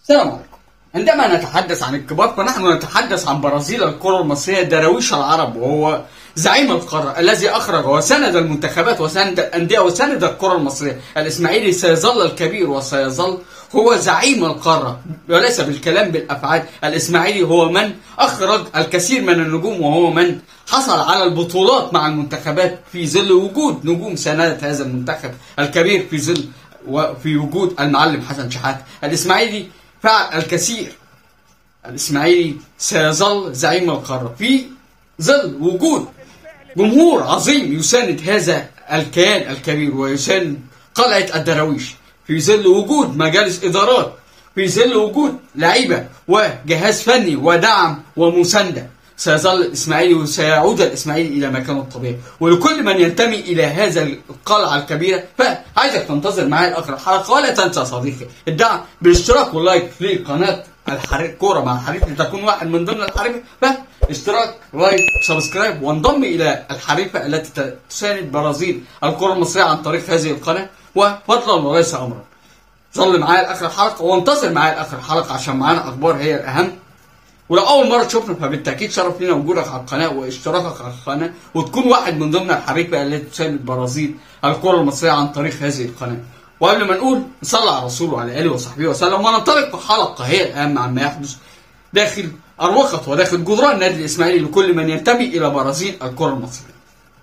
السلام عليكم عندما نتحدث عن الكبار فنحن نتحدث عن برازيل الكرة المصرية دراويش العرب وهو زعيم القارة الذي أخرج وسند المنتخبات وسند الأندية وسند الكرة المصرية الإسماعيلي سيظل الكبير وسيظل هو زعيم القارة وليس بالكلام بالأفعال الإسماعيلي هو من أخرج الكثير من النجوم وهو من حصل على البطولات مع المنتخبات في ظل وجود نجوم سندت هذا المنتخب الكبير في ظل وفي وجود المعلم حسن شحات الإسماعيلي فعل الكثير الإسماعيلي سيظل زعيم القارة في ظل وجود جمهور عظيم يساند هذا الكيان الكبير ويساند قلعة الدراويش في ظل وجود مجالس إدارات في ظل وجود لعيبة وجهاز فني ودعم ومساندة سيظل الإسماعيلي وسيعود الإسماعيلي إلى مكانه الطبيعي ولكل من ينتمي إلى هذا القلعة الكبيرة فعايزك تنتظر معايا آخر الحلقة ولا تنسى يا صديقي الدعم بالاشتراك واللايك في قناة الحريق كورة مع الحريق لتكون واحد من ضمن الحريق فاشتراك لايك سبسكرايب وانضم إلى الحريفة التي تساند برازيل الكرة المصرية عن طريق هذه القناة وفضلا وليس أمرا ظل معايا لاخر الحلقه وانتظر معايا لاخر الحلقه عشان معانا اخبار هي الاهم ولو اول مره تشوفنا فبالتاكيد شرف لنا وجودك على القناه واشتراكك على القناه وتكون واحد من ضمن الحريفه التي تساند البرازيل الكره المصريه عن طريق هذه القناه وقبل ما نقول نصلي على الرسول وعلى اله وصحبه وسلم وننطلق في حلقه هي الاهم عما يحدث داخل اروقه وداخل جدران النادي الاسماعيلي لكل من ينتمي الى برازيل الكره المصريه.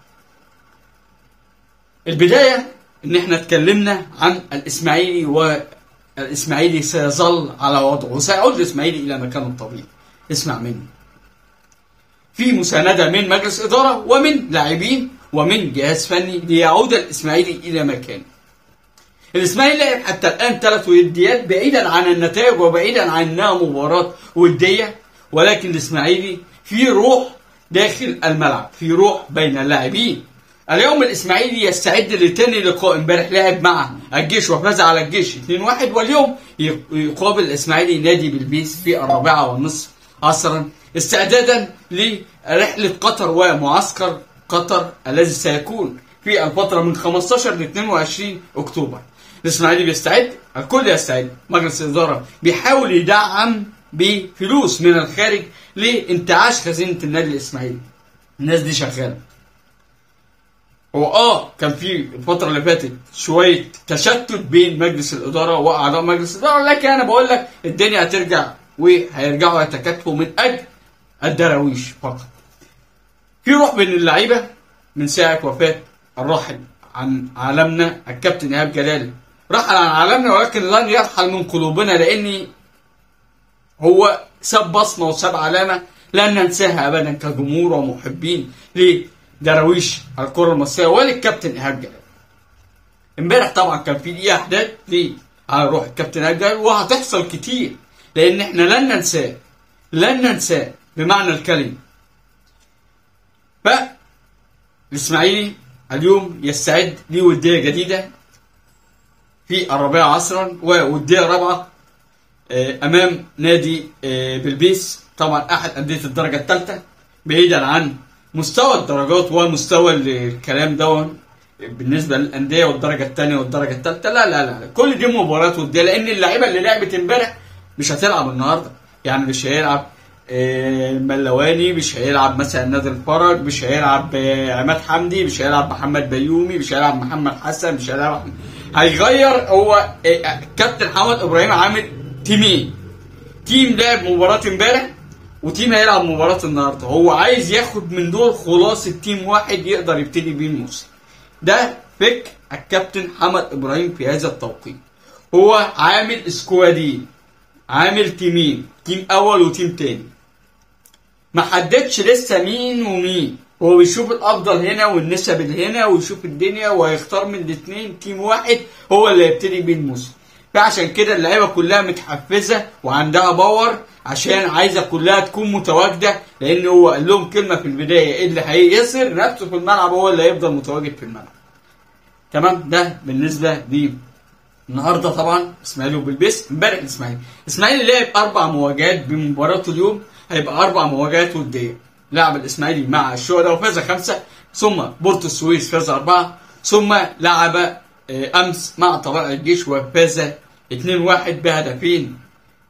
البدايه ان احنا اتكلمنا عن الاسماعيلي والاسماعيلي سيظل على وضعه وسيعود الاسماعيلي الى مكانه الطبيعي اسمع مني في مساندة من مجلس إدارة ومن لاعبين ومن جهاز فني ليعود الإسماعيلي إلى مكانه الإسماعيلي لعب حتى الآن ثلاث وديات بعيدا عن النتائج وبعيدا عن أنها مباراة ودية ولكن الإسماعيلي في روح داخل الملعب في روح بين اللاعبين اليوم الاسماعيلي يستعد لتاني لقاء امبارح لعب مع الجيش وفاز على الجيش 2-1 واليوم يقابل الاسماعيلي نادي بلبيس في الرابعه والنصف عصرا استعدادا لرحله قطر ومعسكر قطر الذي سيكون في الفتره من 15 ل 22 اكتوبر. الاسماعيلي بيستعد الكل يستعد مجلس الاداره بيحاول يدعم بفلوس من الخارج لانتعاش خزينه النادي الاسماعيلي. الناس دي شغاله. هو اه كان في الفترة اللي فاتت شوية تشتت بين مجلس الإدارة وأعضاء مجلس الإدارة لكن أنا بقول لك الدنيا هترجع وهيرجعوا يتكاتفوا من أجل الدراويش فقط. في روح بين اللعيبة من ساعة وفاة الراحل عن عالمنا الكابتن إيهاب جلال رحل عن عالمنا ولكن لن يرحل من قلوبنا لأني هو ساب بصمة وساب علامة لن ننساها أبدا كجمهور ومحبين ليه دراويش الكرة المصرية وللكابتن إيهاب جلال. امبارح طبعا كان في دقيقة أحداث ليه على روح الكابتن إيهاب جلال وهتحصل كتير لأن إحنا لن ننساه لن ننساه بمعنى الكلمة. ف الإسماعيلي اليوم يستعد لودية جديدة في الرابعة عصرا وودية رابعة أمام نادي بلبيس طبعا أحد أندية الدرجة الثالثة بعيدا عن مستوى الدرجات ومستوى الكلام دون بالنسبه للانديه والدرجه الثانيه والدرجه الثالثه لا لا لا كل دي مباريات وديه لان اللعيبه اللي لعبت امبارح مش هتلعب النهارده يعني مش هيلعب ملواني مش هيلعب مثلا نادي الفرج مش هيلعب عماد حمدي مش هيلعب محمد بيومي مش هيلعب محمد حسن مش هيلعب هيغير هو كابتن حمد ابراهيم عامل تيمين تيم لعب مباراه امبارح وتيم هيلعب مباراة النهارده هو عايز ياخد من دول خلاصة تيم واحد يقدر يبتدي بيه الموسم ده فكر الكابتن حمد ابراهيم في هذا التوقيت هو عامل سكوادين عامل تيمين تيم اول وتيم تاني ما حددش لسه مين ومين هو بيشوف الافضل هنا والنسب اللي هنا ويشوف الدنيا وهيختار من الاثنين تيم واحد هو اللي هيبتدي بيه الموسم فعشان كده اللعيبه كلها متحفزه وعندها باور عشان عايزه كلها تكون متواجده لان هو قال لهم كلمه في البدايه اللي هيسر نفسه في الملعب هو اللي هيفضل متواجد في الملعب. تمام ده بالنسبه لي النهارده طبعا اسماعيلي وبلبس امبارح الاسماعيلي اسماعيلي لعب اربع مواجهات بمباراته اليوم هيبقى اربع مواجهات وديه لعب الاسماعيلي مع الشهداء وفاز خمسه ثم بورتو السويس فاز اربعه ثم لعب امس مع طلائع الجيش وفاز 2-1 بهدفين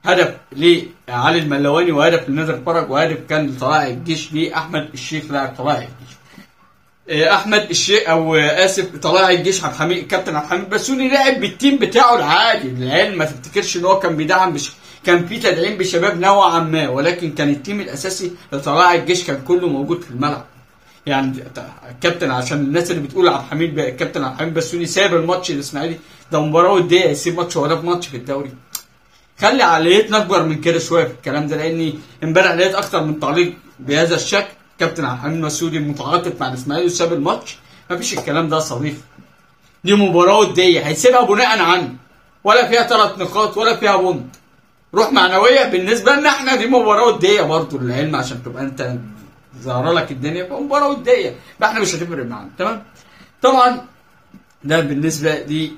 هدف لعلي الملواني وهدف لنادر فرج وهدف كان لطلائع الجيش لاحمد الشيخ لاعب طلائع الجيش آه، احمد الشيخ او آه، اسف طلائع الجيش عبد الحميد الكابتن عبد الحميد بسوني لعب بالتيم بتاعه العادي العيال ما تفتكرش ان هو كان بيدعم بش... كان في تدعيم بشباب نوعا ما ولكن كان التيم الاساسي لطلائع الجيش كان كله موجود في الملعب يعني الكابتن عشان الناس اللي بتقول عبد الحميد الكابتن عبد الحميد بسوني ساب الماتش الاسماعيلي ده مباراه وديه يسيب ماتش ولا في ماتش في الدوري خلي عقليتنا اكبر من كده شويه في الكلام ده لاني امبارح لقيت اكتر من تعليق بهذا الشكل كابتن عبد الحميد مسعودي متعاطف مع الاسماعيلي وساب الماتش مفيش الكلام ده يا صديقي دي مباراه وديه هيسيبها بناء عنه ولا فيها ثلاث نقاط ولا فيها بونت روح معنويه بالنسبه لنا احنا دي مباراه وديه برضه للعلم عشان تبقى انت ظاهره لك الدنيا يبقى مباراه وديه بقى احنا مش هتفرق معانا تمام طبعا ده بالنسبه ل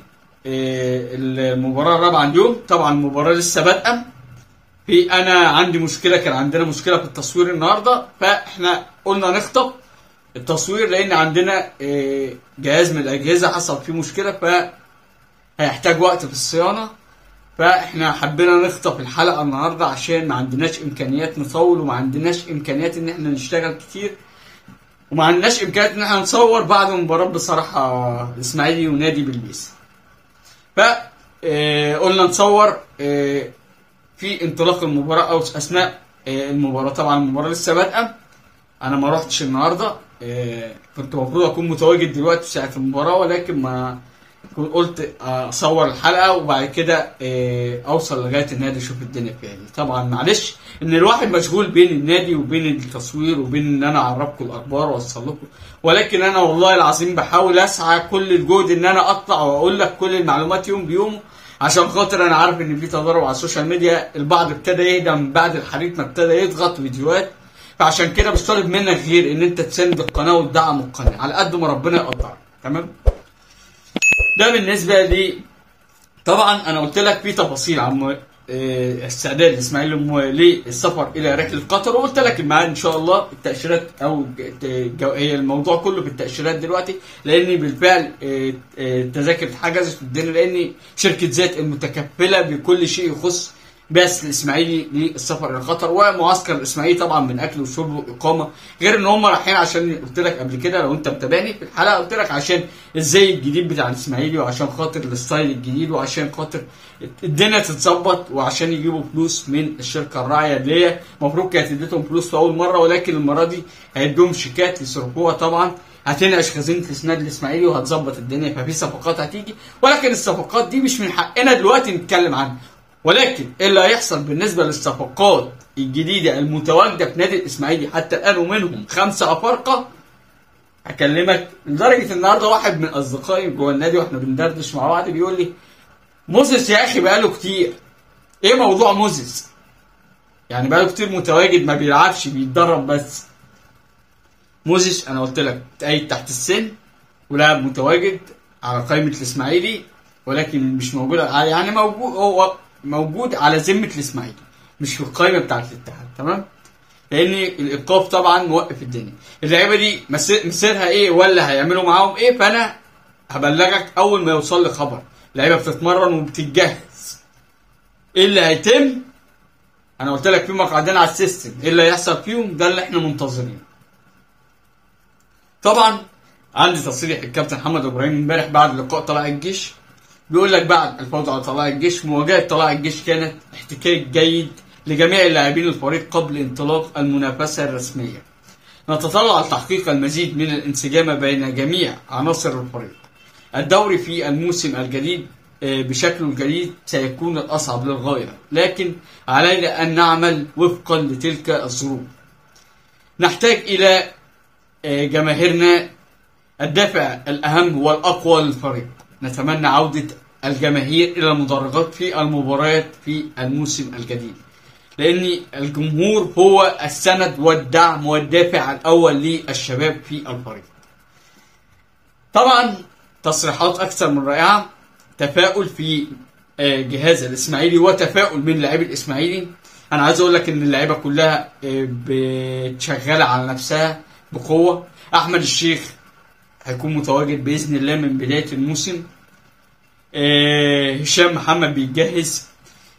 المباراه الرابعه اليوم طبعا المباراه لسه بادئه في انا عندي مشكله كان عندنا مشكله في التصوير النهارده فاحنا قلنا نخطب التصوير لان عندنا آه، جهاز من الاجهزه حصل فيه مشكله ف هيحتاج وقت في الصيانه فاحنا حبينا نخطف الحلقه النهارده عشان ما عندناش امكانيات نطول وما عندناش امكانيات ان احنا نشتغل كتير وما عندناش امكانيات ان احنا نصور بعد المباراه بصراحه الاسماعيلي ونادي بلبيس ف آه، قلنا نصور آه، في انطلاق المباراه او اثناء آه، المباراه طبعا المباراه لسه بادئه انا ما رحتش النهارده آه، كنت المفروض اكون متواجد دلوقتي في ساعه المباراه ولكن ما كنت قلت اصور الحلقه وبعد كده آه، اوصل لغايه النادي اشوف الدنيا فيها ايه طبعا معلش ان الواحد مشغول بين النادي وبين التصوير وبين ان انا اعرفكم الاخبار واوصل لكم ولكن انا والله العظيم بحاول اسعى كل الجهد ان انا اطلع واقول لك كل المعلومات يوم بيوم عشان خاطر انا عارف ان في تضارب على السوشيال ميديا البعض ابتدى يهدى من بعد الحريق ما ابتدى يضغط فيديوهات فعشان كده مش طالب منك غير ان انت تساند القناه وتدعم القناه على قد ما ربنا يقدرك تمام ده بالنسبه لي طبعا انا قلت لك في تفاصيل عن آه، استعداد الاسماعيلي الم- للسفر الى رحله قطر وقلت لك الميعاد ان شاء الله التاشيرات او ج- جو- هي الموضوع كله في التاشيرات دلوقتي لان بالفعل آه، آه، التذاكر اتحجزت والدنيا لان شركه ذات المتكفله بكل شيء يخص بعثة الاسماعيلي للسفر الى قطر ومعسكر الاسماعيلي طبعا من اكل وشرب واقامه غير ان هم رايحين عشان قلت لك قبل كده لو انت متابعني في الحلقه قلت لك عشان الزي الجديد بتاع الاسماعيلي وعشان خاطر الستايل الجديد وعشان خاطر الدنيا تتظبط وعشان يجيبوا فلوس من الشركه الراعيه اللي هي المفروض كانت اديتهم فلوس في اول مره ولكن المره دي هيدوهم شيكات يصرفوها طبعا هتنعش خزينه النادي الاسماعيلي وهتظبط الدنيا ففي صفقات هتيجي ولكن الصفقات دي مش من حقنا دلوقتي نتكلم عنها ولكن ايه اللي هيحصل بالنسبه للصفقات الجديده المتواجده في نادي الاسماعيلي حتى الان ومنهم خمسه افارقه هكلمك لدرجه النهارده واحد من اصدقائي جوه النادي واحنا بندردش مع بعض بيقول لي موزيس يا اخي بقاله كتير ايه موضوع موزيس يعني بقاله كتير متواجد ما بيلعبش بيتدرب بس موزيس انا قلت لك تأيد تحت السن ولاعب متواجد على قائمه الاسماعيلي ولكن مش موجود يعني موجود هو موجود على ذمه الاسماعيلي مش في القائمه بتاعه الاتحاد تمام لان الايقاف طبعا موقف الدنيا اللعيبه دي مس- مصيرها ايه ولا هيعملوا معاهم ايه فانا هبلغك اول ما يوصل لي خبر اللعيبه بتتمرن وبتتجهز ايه اللي هيتم انا قلت لك في مقعدين على السيستم ايه اللي هيحصل فيهم ده اللي احنا منتظرينه طبعا عندي تصريح الكابتن محمد ابراهيم امبارح بعد لقاء طلائع الجيش بيقول لك بعد الفوز على طلائع الجيش مواجهه طلائع الجيش كانت احتكاك جيد لجميع اللاعبين الفريق قبل انطلاق المنافسه الرسميه. نتطلع لتحقيق المزيد من الانسجام بين جميع عناصر الفريق. الدوري في الموسم الجديد آه، بشكله الجديد سيكون الأصعب للغاية لكن علينا أن نعمل وفقا لتلك الظروف نحتاج إلى آه، جماهيرنا الدافع الأهم والأقوى للفريق نتمنى عودة الجماهير إلى المدرجات في المباريات في الموسم الجديد لأن الجمهور هو السند والدعم والدافع الأول للشباب في الفريق طبعا تصريحات أكثر من رائعة تفاؤل في آه، جهاز الإسماعيلي وتفاؤل من لاعبي الإسماعيلي أنا عايز أقول لك إن اللعيبة كلها آه، بتشغل على نفسها بقوة أحمد الشيخ هيكون متواجد باذن الله من بدايه الموسم آه، هشام محمد بيتجهز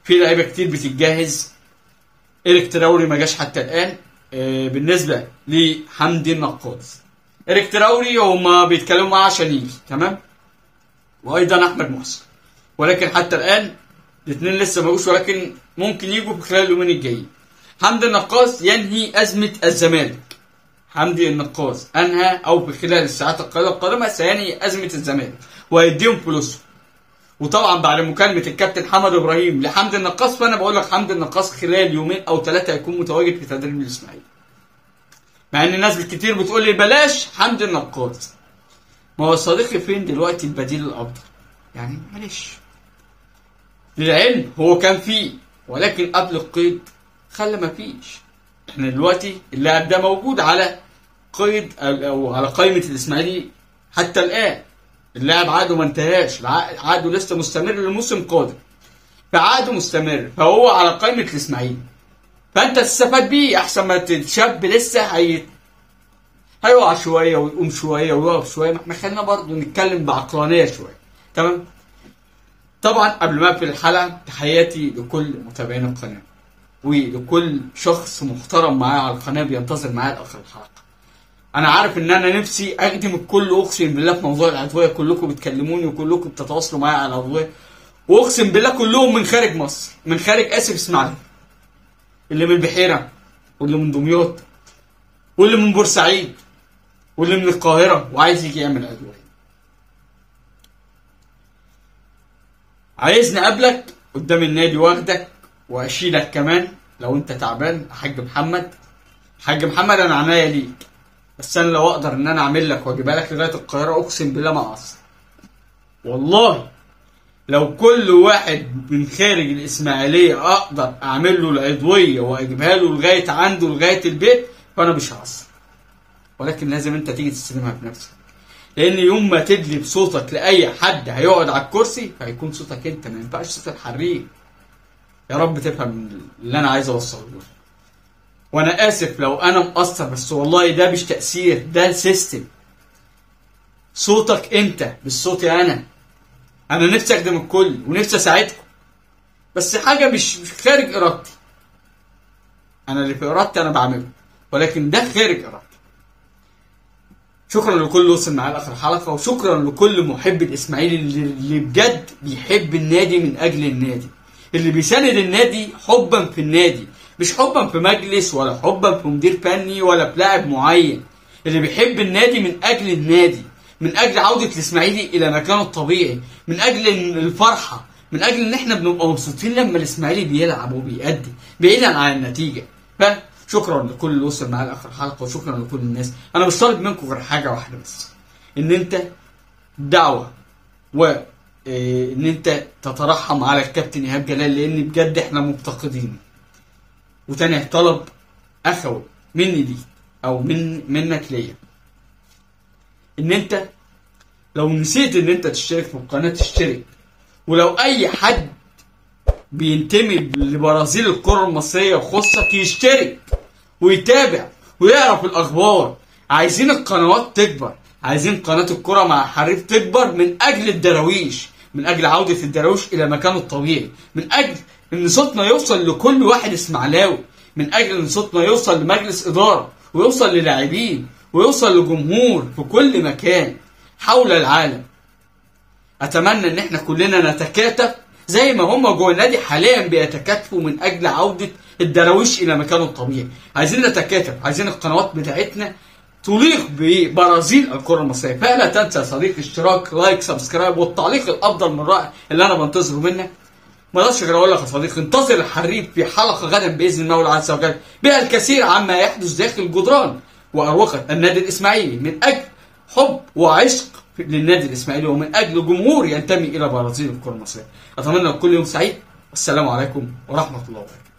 في لعيبه كتير بتتجهز ايريك تراوري ما جاش حتى الان آه، بالنسبه لحمدي النقاص ايريك تراوري هما بيتكلموا معاه عشان يجي تمام وايضا احمد محسن ولكن حتى الان الاثنين لسه ما جوش ولكن ممكن يجوا في خلال اليومين الجايين حمدي النقاص ينهي ازمه الزمالك حمدي النقاص انهى او في خلال الساعات القليله القادمه سينهي ازمه الزمالك ويديهم فلوسهم وطبعا بعد مكالمه الكابتن حمد ابراهيم لحمدي النقاص فانا بقول لك حمدي النقاص خلال يومين او ثلاثه هيكون متواجد في تدريب الاسماعيلي مع ان الناس كتير بتقول لي بلاش حمدي النقاص ما هو يا صديقي فين دلوقتي البديل الافضل يعني معلش للعلم هو كان فيه ولكن قبل القيد خلى ما فيش احنا دلوقتي اللاعب ده موجود على قيد او على قائمه الاسماعيلي حتى الان اللاعب عقده ما انتهاش الع- عقده لسه مستمر لموسم قادم فعقده مستمر فهو على قائمه الاسماعيلي فانت تستفاد بيه احسن ما تتشاب لسه هي هيقع شويه ويقوم شويه ويقف شويه ما احنا خلينا برضه نتكلم بعقلانيه شويه تمام طبعا قبل ما اقفل الحلقه تحياتي لكل متابعين القناه ولكل شخص محترم معايا على القناه بينتظر معايا لاخر الحلقه انا عارف ان انا نفسي اخدم الكل اقسم بالله في موضوع الادويه كلكم بتكلموني وكلكم بتتواصلوا معايا على الادويه واقسم بالله كلهم من خارج مصر من خارج اسف اسماعيليه اللي من البحيره واللي من دمياط واللي من بورسعيد واللي من القاهره وعايز يجي يعمل ادويه عايزني اقابلك قدام النادي واخدك واشيلك كمان لو انت تعبان يا حاج محمد حاج محمد انا عناية ليك بس انا لو اقدر ان انا اعمل لك واجيبها لك لغايه القاهره اقسم بالله ما اقصر والله لو كل واحد من خارج الاسماعيليه اقدر اعمل له العضويه واجيبها له لغايه عنده لغايه البيت فانا مش هقصر ولكن لازم انت تيجي تستلمها بنفسك لان يوم ما تدلي بصوتك لاي حد هيقعد على الكرسي فهيكون صوتك انت ما ينفعش صوت الحريق يا رب تفهم اللي انا عايز اوصله له وانا اسف لو انا مقصر بس والله ده مش تاثير ده سيستم صوتك انت مش صوتي انا انا نفسي اخدم الكل ونفسي اساعدكم بس حاجه مش مش خارج ارادتي انا اللي في ارادتي انا بعمله ولكن ده خارج ارادتي شكرا لكل اللي وصل معايا لاخر الحلقه وشكرا لكل محب الاسماعيلي اللي اللي بجد بيحب النادي من اجل النادي اللي بيساند النادي حبا في النادي مش حبا في مجلس ولا حبا في مدير فني ولا في لاعب معين اللي بيحب النادي من اجل النادي من اجل عوده الاسماعيلي الى مكانه الطبيعي من اجل الفرحه من اجل ان احنا بنبقى مبسوطين لما الاسماعيلي بيلعب وبيأدي بعيدا عن النتيجه فشكرا لكل اللي وصل معايا لاخر الحلقه وشكرا لكل الناس انا مش طالب منكم غير حاجه واحده بس ان انت دعوه و إيه، ان انت تترحم على الكابتن ايهاب جلال لان بجد احنا مفتقدينه وتاني طلب اخوي مني ليك او من منك ليا ان انت لو نسيت ان انت تشترك في القناه تشترك ولو اي حد بينتمي لبرازيل الكره المصريه وخصك يشترك ويتابع ويعرف الاخبار عايزين القنوات تكبر عايزين قناه الكره مع حريف تكبر من اجل الدراويش من اجل عوده الدراويش الى مكانه الطبيعي من اجل ان صوتنا يوصل لكل واحد اسماعيلاوي من اجل ان صوتنا يوصل لمجلس اداره ويوصل للاعبين ويوصل لجمهور في كل مكان حول العالم اتمنى ان احنا كلنا نتكاتف زي ما هم جوه النادي حاليا بيتكاتفوا من اجل عوده الدراويش الى مكانه الطبيعي عايزين نتكاتف عايزين القنوات بتاعتنا تليق ببرازيل الكره المصريه فلا تنسى يا صديقي اشتراك لايك سبسكرايب والتعليق الافضل من رائع اللي انا بنتظره منك ما اقدرش غير اقول لك يا صديقي انتظر الحريف في حلقه غدا باذن المولى عز وجل بها الكثير عما يحدث داخل جدران واروقه النادي الاسماعيلي من اجل حب وعشق للنادي الاسماعيلي ومن اجل جمهور ينتمي الى برازيل الكره المصريه اتمنى لكل يوم سعيد والسلام عليكم ورحمه الله وبركاته